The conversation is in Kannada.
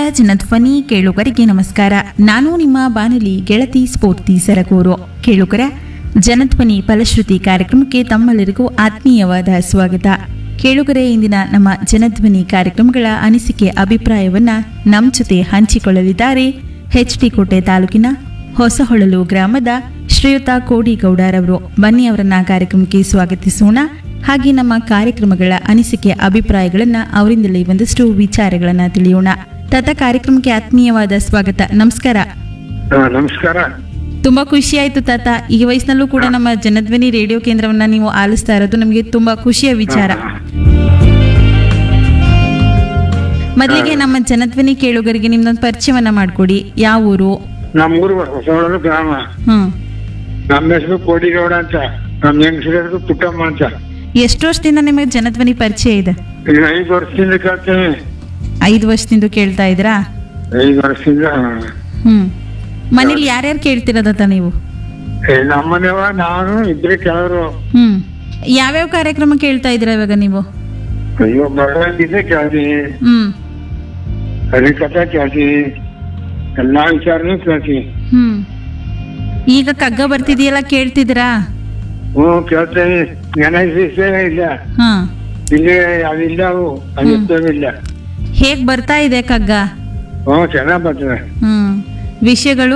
ಜನಧ್ವನಿ ಕೇಳುಗರಿಗೆ ನಮಸ್ಕಾರ ನಾನು ನಿಮ್ಮ ಬಾನುಲಿ ಗೆಳತಿ ಸ್ಫೂರ್ತಿ ಸರಗೂರು ಕೇಳುಗರ ಜನಧ್ವನಿ ಫಲಶ್ರುತಿ ಕಾರ್ಯಕ್ರಮಕ್ಕೆ ತಮ್ಮೆಲ್ಲರಿಗೂ ಆತ್ಮೀಯವಾದ ಸ್ವಾಗತ ಕೇಳುಗರೆ ಇಂದಿನ ನಮ್ಮ ಜನಧ್ವನಿ ಕಾರ್ಯಕ್ರಮಗಳ ಅನಿಸಿಕೆ ಅಭಿಪ್ರಾಯವನ್ನ ನಮ್ಮ ಜೊತೆ ಹಂಚಿಕೊಳ್ಳಲಿದ್ದಾರೆ ಎಚ್ ಡಿ ಕೋಟೆ ತಾಲೂಕಿನ ಹೊಸಹೊಳಲು ಗ್ರಾಮದ ಶ್ರೀಯುತ ಕೋಡಿಗೌಡರವರು ಬನ್ನಿ ಅವರನ್ನ ಕಾರ್ಯಕ್ರಮಕ್ಕೆ ಸ್ವಾಗತಿಸೋಣ ಹಾಗೆ ನಮ್ಮ ಕಾರ್ಯಕ್ರಮಗಳ ಅನಿಸಿಕೆ ಅಭಿಪ್ರಾಯಗಳನ್ನ ಅವರಿಂದಲೇ ಒಂದಷ್ಟು ವಿಚಾರಗಳನ್ನ ತಿಳಿಯೋಣ ತತ ಕಾರ್ಯಕ್ರಮಕ್ಕೆ ಆತ್ಮೀಯವಾದ ಸ್ವಾಗತ ನಮಸ್ಕಾರ ಹಾ, ನಮಸ್ಕಾರ ತುಂಬಾ ಖುಷಿ ಆಯ್ತು ತಾತ ಈ ವಯಸ್ಸಿನಲ್ಲೂ ಕೂಡ ನಮ್ಮ ಜನಧ್ವನಿ ರೇಡಿಯೋ ಕೇಂದ್ರವನ್ನ ನೀವು ಆಲಿಸ್ತಾ ಇರೋದು ನಮಗೆ ತುಂಬಾ ಖುಷಿಯ ವಿಚಾರ ಮೊದಲಿಗೆ ನಮ್ಮ ಜನಧ್ವನಿ ಕೇಳುಗರಿಗೆ ನಿಮ್ದೊಂದು ಪರಿಚಯವನ್ನ ಮಾಡ್ಕೊಡಿ ಯಾವ ಊರು ನಮ್ಮೂರು ಹೊಸವಳರು ಗ್ರಾಮ ಹ್ಮ್ ನಮ್ಮ ಹೆಸರು ಕೋಡಿಗೌಡ ಅಂತ ನಮ್ಮ ಹೆಂಗಸರ ಹೆಸರು ಪುಟ್ಟಮ್ಮ ಅಂತ ಎಷ್ಟು ವರ್ಷದಿಂದ ನಿಮಗೆ ಜನಧ್ವನಿ ಪರಿಚಯ ಇದೆ ಈಗ ಐದು ವರ್ಷದಿಂದ ಕೇಳ್ತೇನೆ ಐದು ವರ್ಷದಿಂದ ಕೇಳ್ತಾ ಇದ್ರಾ ಐದು ವರ್ಷದಿಂದ ಹ್ಮ್ ಮನೇಲಿ ಯಾರ್ಯಾರು ಕೇಳ್ತಿರೋದತ್ತ ನೀವು ಏ, ನಮ್ಮನೆವ ನಾನು ಇಬ್ಬರೇ ಕೆಲವರು ಹ್ಮ್ ಯಾವ್ಯಾವ ಕಾರ್ಯಕ್ರಮ ಕೇಳ್ತಾ ಇದ್ದೀರಾ ಇವಾಗ ನೀವು ಅಯ್ಯೋ ಭಗವದ್ಗೀತೆ ಕೇಳ್ತೀನಿ ಹ್ಮ್ ಹರಿಕಥೆ ಕೇಳ್ತೀನಿ ಎಲ್ಲಾ ವಿಚಾರನೂ ಕೇಳ್ತೀನಿ ಹ್ಮ್ ಈಗ ಕಗ್ಗ ಬರ್ತಿದೆಯಲ್ಲ ಕೇಳ್ತಿದ್ದೀರಾ ಹ್ಞೂ ಕೇಳ್ತೇನೆ ಗಣೇಶ ಇಲ್ಲ ಹಾ ಇಲ್ಲಿ ಅವಿಲ್ಲ ಅವು ಅವಿಲ್ಲ ಹೇಗ್ ಬರ್ತಾ ಇದೆ ಕಗ್ಗ ಹ್ಞೂ ಚೆನ್ನಾಗ್ ಬರ್ತದೆ ಹ್ಮ್ ವಿಷಯಗಳು